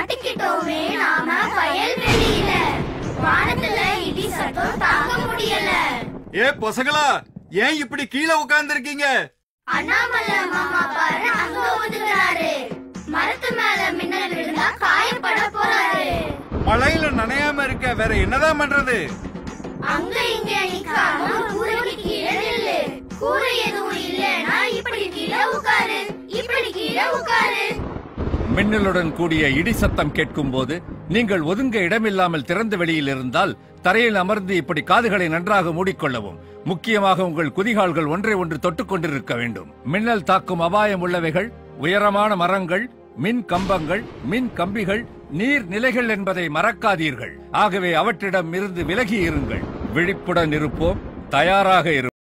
மாட்டிக்கிட்டோமே நாம வயல்வெளியில வானத்துல இடி சத்தம் தாங்க முடியல ஏ பொசங்களா ஏன் இப்படி கீழே உட்கார்ந்திருக்கீங்க அண்ணாமலை மாமா பாரு அங்க ஒதுங்குறாரு மரத்து மேல மின்னல் விழுந்தா காயப்பட போறாரு மழையில நனையாம இருக்க வேற என்னதான் பண்றது அங்க இங்க நிக்காம கூரைக்கு கீழே நில்லு கூரை எதுவும் இல்லைன்னா இப்படி கீழே உட்காரு இப்படி கீழே உட்காரு மின்னலுடன் கூடிய இடி சத்தம் கேட்கும் போது நீங்கள் ஒதுங்க இடமில்லாமல் திறந்த வெளியில் இருந்தால் தரையில் அமர்ந்து இப்படி காதுகளை நன்றாக மூடிக்கொள்ளவும் முக்கியமாக உங்கள் குதிகால்கள் ஒன்றை ஒன்று தொட்டுக் கொண்டிருக்க வேண்டும் மின்னல் தாக்கும் அபாயம் உள்ளவைகள் உயரமான மரங்கள் மின் கம்பங்கள் மின் கம்பிகள் நீர் நிலைகள் என்பதை மறக்காதீர்கள் ஆகவே அவற்றிடம் இருந்து விலகி இருங்கள் விழிப்புடன் இருப்போம் தயாராக இருப்போம்